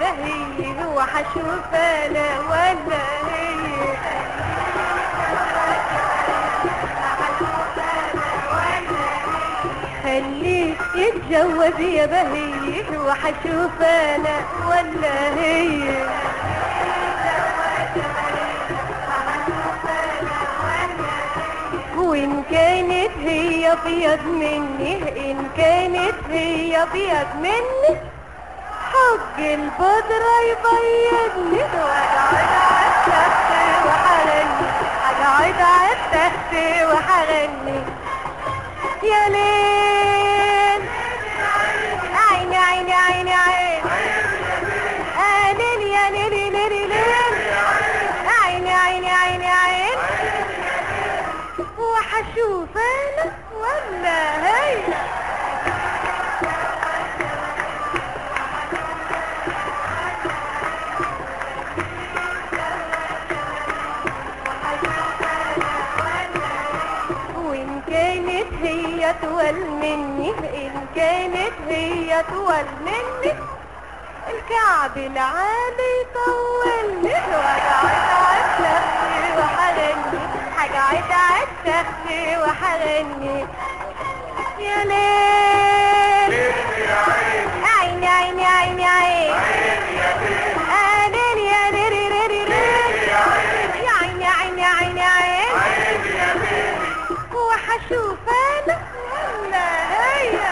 بهي هو حشوف انا ولا هي خليه يتجوز يا بهي هو حشوف انا ولا هي وإن كانت هي أبيض مني إن كانت هي أبيض مني حق البودرة يبيضني وأقعد على التخت وحغني أقعد على التخت وحغني يا ليل عيني عيني عيني عيني آه ليل يا ليل ليل ليل عيني عيني عيني عيني وحشوف انا ولا هي وإن كانت هي أطول مني إن كانت هي أطول مني الكعب العالي يطولني وأقعد على التخت وحغني هقعد على التخت وحغني يا ليل عيني عيني عيني عيني آه ليل يا ليل ليل ليل يا عيني عيني عيني عيني وحشوف انا ولا هي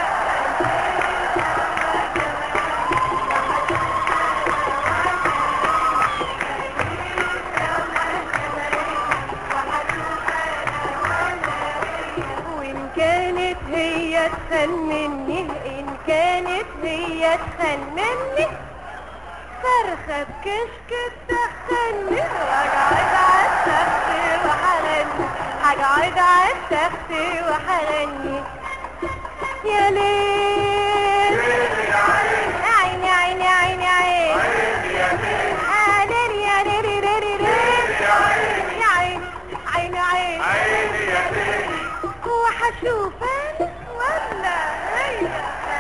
وإن كانت هي تخن مني إن كانت هي تخن مني فرخة بكشك تدخلني وأقعد على التخت وحغني هقعد على التخت وحغني يا ليل عيني عيني عيني عيني آه ليل يا ليل ليل ليل يا عيني عيني عيني وحشوف انا ولا هي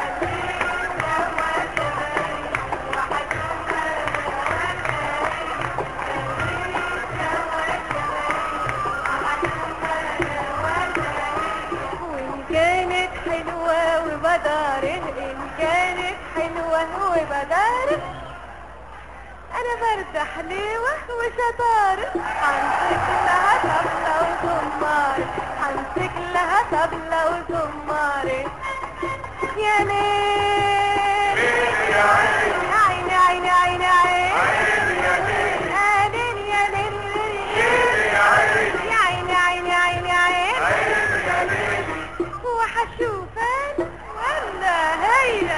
وإن كانت حلوة وبداره إن كانت حلوة وبداره أنا برد حليوة وشطارة حمسك لها طبلة وزمارة حمسك لها طبلة وزمارة يا ليل عيني عيني عيني عيني آه ليل يا ليل ليل يا عيني عيني عيني عيني وحشوف انا ولا هي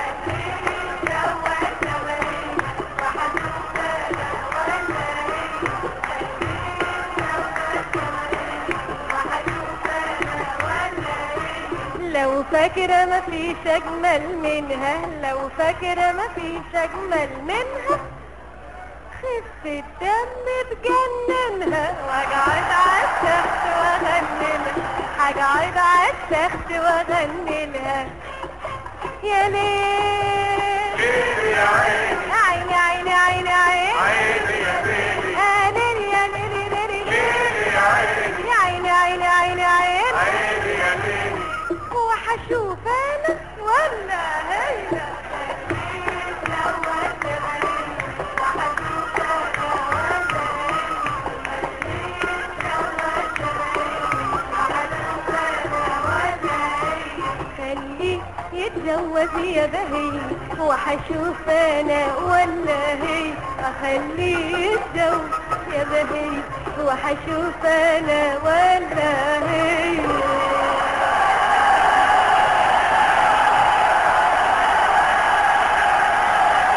لو فاكرة ما فيش أجمل منها لو فاكرة ما فيش أجمل منها خف الدم تجننها واقعد على التخت واغنلها هقعد على التخت واغنلها يا ليل عيني عيني عيني عيني آه ليل يا ليل ليل ليل يا عيني عيني عيني عيني وحشوف انا ولا هي خليه يتجوز يا بهي وحشوف انا ولا هي اخليه يتجوز يا بهي وحشوف انا ولا هي